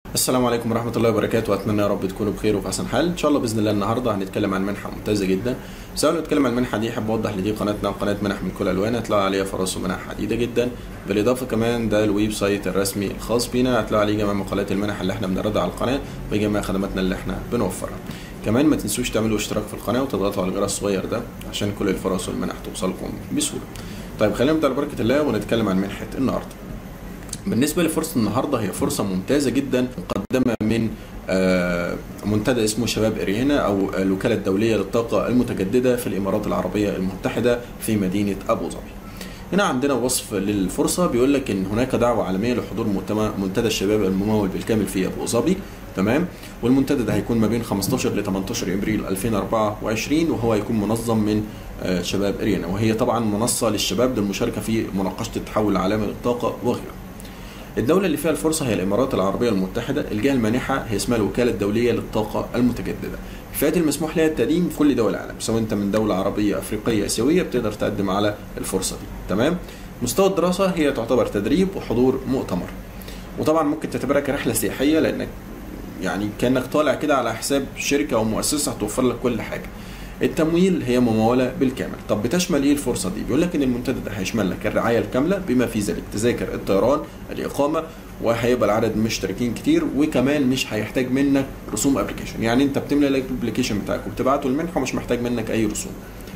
السلام عليكم ورحمة الله وبركاته وأتمنى يا رب تكونوا بخير وفي أحسن حال إن شاء الله بإذن الله النهاردة هنتكلم عن منحة ممتازة جدا بس قبل ما نتكلم عن المنحة دي أحب أوضح لدي قناتنا قناة منح من كل ألوان هتلاقوا عليها فرص ومنح عديدة جدا بالإضافة كمان ده الويب سايت الرسمي الخاص بينا هتلاقوا عليه جميع مقالات المنح اللي احنا بنعرضها على القناة وجميع خدماتنا اللي احنا بنوفرها كمان ما تنسوش تعملوا اشتراك في القناة وتضغطوا على الجرس الصغير ده عشان كل الفرص والمنح توصلكم بسهولة طيب خلينا نبدأ ببركة الله ونتكلم عن منحة النهارده بالنسبة لفرصة النهاردة هي فرصة ممتازة جدا مقدمة من آه، منتدى اسمه شباب اريانا او الوكالة الدولية للطاقة المتجددة في الامارات العربية المتحدة في مدينة ابو ظبي. هنا عندنا وصف للفرصة بيقول لك ان هناك دعوة عالمية لحضور مؤتمر منتدى الشباب الممول بالكامل في ابو ظبي تمام والمنتدى ده هيكون ما بين 15 ل 18 ابريل 2024 وهو هيكون منظم من آه، شباب اريانا وهي طبعا منصة للشباب للمشاركة في مناقشة التحول العالمي للطاقة وغيره. الدولة اللي فيها الفرصة هي الإمارات العربية المتحدة، الجهة المانحة هي اسمها الوكالة الدولية للطاقة المتجددة. الفئات المسموح لها التقديم في كل دول العالم، سواء أنت من دولة عربية، أفريقية، آسيوية بتقدر تقدم على الفرصة دي، تمام؟ مستوى الدراسة هي تعتبر تدريب وحضور مؤتمر. وطبعا ممكن تعتبرها كرحلة سياحية لأنك يعني كأنك طالع كده على حساب شركة أو مؤسسة هتوفر لك كل حاجة. التمويل هي ممولة بالكامل طب بتشمل ايه الفرصة دي بيقول لك ان المنتدى ده هيشمل لك الرعاية الكاملة بما في ذلك تذاكر الطيران الإقامة وهيبقى العدد مشتركين كتير وكمان مش هيحتاج منك رسوم ابلكيشن يعني انت بتملى الابلكيشن بتاعك وبتبعته المنحة ومش محتاج منك اي رسوم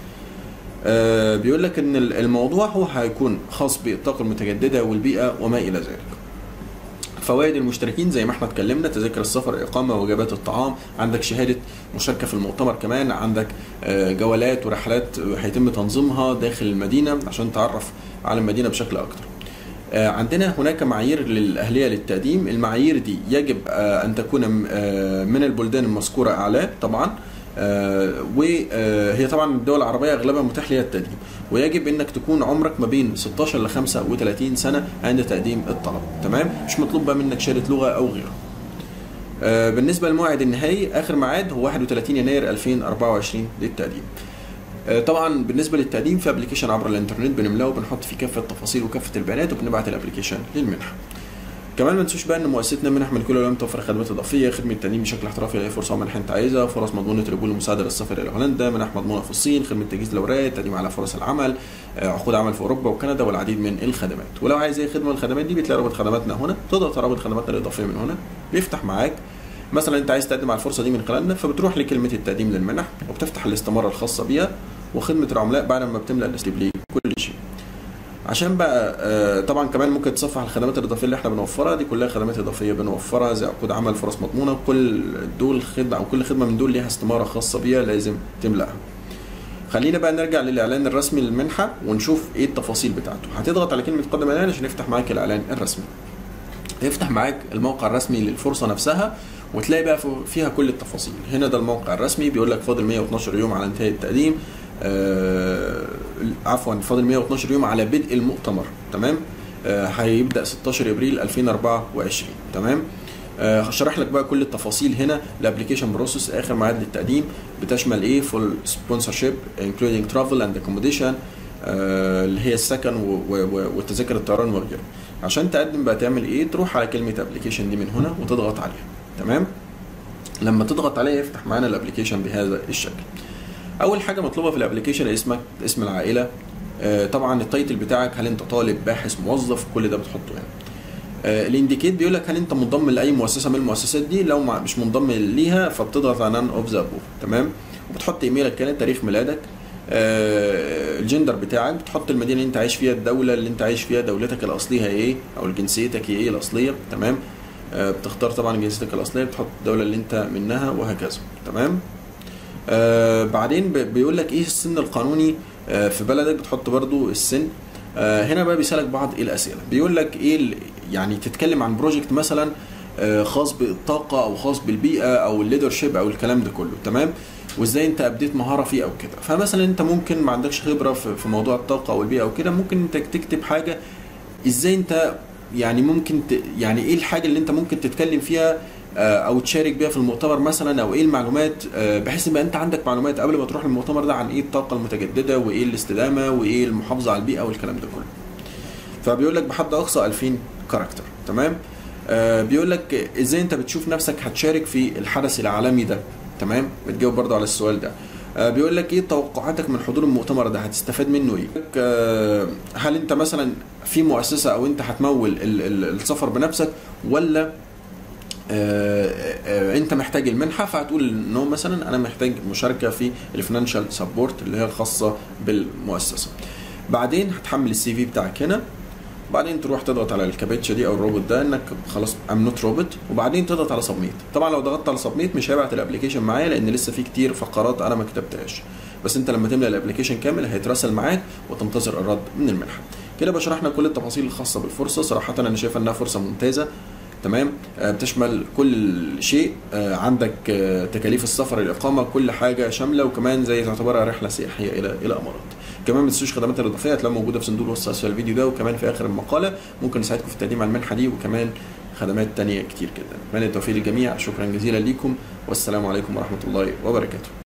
آه بيقول لك ان الموضوع هو هيكون خاص بالطاقة المتجددة والبيئة وما الى ذلك فوائد المشتركين زي ما احنا اتكلمنا تذاكر السفر اقامه وجبات الطعام عندك شهاده مشاركه في المؤتمر كمان عندك آه، جولات ورحلات هيتم تنظيمها داخل المدينه عشان تعرف على المدينه بشكل اكتر آه، عندنا هناك معايير للاهليه للتقديم المعايير دي يجب آه، ان تكون آه، من البلدان المذكوره اعلاه طبعا آه، وهي طبعا الدول العربيه اغلبها متاح ليها التقديم ويجب انك تكون عمرك ما بين 16 ل 35 سنه عند تقديم الطلب تمام مش مطلوب بقى منك شهاده لغه او غيره آه، بالنسبه للموعد النهائي اخر ميعاد هو 31 يناير 2024 للتقديم آه، طبعا بالنسبه للتقديم في ابلكيشن عبر الانترنت بنملاه وبنحط فيه كافه التفاصيل وكافه البيانات وبنبعت الابلكيشن للمنحه كمان ما تنسوش بقى ان مؤسستنا منح من كل العلوم توفر خدمات اضافيه خدمه التقديم بشكل احترافي لاي فرصه ومنحه انت عايزها فرص مضمونه رجول المساعده للسفر الى هولندا منح مضمونه في الصين خدمه تجهيز الاوراق تقديم على فرص العمل آه، عقود عمل في اوروبا وكندا والعديد من الخدمات ولو عايز اي خدمه من الخدمات دي بتلاقي رابط خدماتنا هنا تضغط على رابط خدماتنا الاضافيه من هنا بيفتح معاك مثلا انت عايز تقدم على الفرصه دي من خلالنا فبتروح لكلمه التقديم للمنح وبتفتح الاستماره الخاصه بيها وخدمه العملاء بعد ما بتملى الاستبليك كل شيء عشان بقى آه، طبعا كمان ممكن تصفح الخدمات الاضافيه اللي احنا بنوفرها دي كلها خدمات اضافيه بنوفرها زي عقود عمل فرص مضمونه كل دول خدمه او كل خدمه من دول ليها استماره خاصه بيها لازم تملاها خلينا بقى نرجع للاعلان الرسمي للمنحه ونشوف ايه التفاصيل بتاعته هتضغط على كلمه قدم اعلان عشان يفتح معاك الاعلان الرسمي هيفتح معاك الموقع الرسمي للفرصه نفسها وتلاقي بقى فيها كل التفاصيل هنا ده الموقع الرسمي بيقول لك فاضل 112 يوم على انتهاء التقديم آه عفوا فاضل 112 يوم على بدء المؤتمر تمام آه هيبدا 16 ابريل 2024 تمام آه هشرح لك بقى كل التفاصيل هنا الابلكيشن بروسيس اخر ميعاد للتقديم بتشمل ايه فول سبونسرشيب انكلودينج ترافل اند اكوموديشن اللي هي السكن و- و- وتذاكر الطيران وغيره عشان تقدم بقى تعمل ايه تروح على كلمه ابلكيشن دي من هنا وتضغط عليها تمام لما تضغط عليها يفتح معانا الابلكيشن بهذا الشكل اول حاجه مطلوبه في الابلكيشن اسمك اسم العائله آه، طبعا التايتل بتاعك هل انت طالب باحث موظف كل ده بتحطه هنا آه، الانديكيت بيقول لك هل انت منضم لاي مؤسسه من المؤسسات دي لو ما- مش منضم ليها فبتضغط على نان اوف ذا ابوف تمام وبتحط ايميلك كده تاريخ ميلادك آه، الجندر بتاعك بتحط المدينه اللي انت عايش فيها الدوله اللي انت عايش فيها دولتك الاصليه هي ايه او جنسيتك هي ايه الاصليه تمام آه، بتختار طبعا جنسيتك الاصليه بتحط الدوله اللي انت منها وهكذا تمام آه بعدين ب- بيقول لك ايه السن القانوني آه في بلدك بتحط برضو السن آه هنا بقى بيسالك بعض الاسئله بيقول لك ايه ال- يعني تتكلم عن بروجكت مثلا آه خاص بالطاقه او خاص بالبيئه او الليدرشيب او الكلام ده كله تمام وازاي انت ابديت مهاره فيه او كده فمثلا انت ممكن ما عندكش خبره في في موضوع الطاقه او البيئه او كده ممكن انت تكتب حاجه ازاي انت يعني ممكن ت... يعني ايه الحاجه اللي انت ممكن تتكلم فيها آه، او تشارك بيها في المؤتمر مثلا او ايه المعلومات آه، بحيث يبقى انت عندك معلومات قبل ما تروح المؤتمر ده عن ايه الطاقه المتجدده وايه الاستدامه وايه المحافظه على البيئه والكلام ده كله فبيقول لك بحد اقصى 2000 كاركتر تمام آه، بيقول لك ازاي انت بتشوف نفسك هتشارك في الحدث العالمي ده تمام بتجاوب برضو على السؤال ده آه، بيقول لك ايه توقعاتك من حضور المؤتمر ده هتستفاد منه ايه آه، هل انت مثلا في مؤسسه او انت هتمول ال- ال- السفر بنفسك ولا آه، آه، انت محتاج المنحه فهتقول ان هو مثلا انا محتاج مشاركه في الفينانشال سبورت اللي هي الخاصه بالمؤسسه بعدين هتحمل السي في بتاعك هنا وبعدين تروح تضغط على الكابتشا دي او الروبوت ده انك خلاص ام نوت روبوت وبعدين تضغط على سبميت طبعا لو ضغطت على سبميت مش هيبعت الابلكيشن معايا لان لسه في كتير فقرات انا ما كتبتهاش بس انت لما تملى الابلكيشن كامل هيترسل معاك وتنتظر الرد من المنحه كده بشرحنا كل التفاصيل الخاصه بالفرصه صراحه انا شايف انها فرصه ممتازه تمام آه، بتشمل كل شيء آه، عندك آه، تكاليف السفر الاقامه كل حاجه شامله وكمان زي تعتبرها رحله سياحيه الى الى الامارات كمان ما تنسوش الخدمات الاضافيه هتلاقيها موجوده في صندوق الوصف اسفل الفيديو ده وكمان في اخر المقاله ممكن نساعدكم في التقديم على المنحه دي وكمان خدمات تانية كتير جدا اتمنى التوفيق للجميع شكرا جزيلا ليكم والسلام عليكم ورحمه الله وبركاته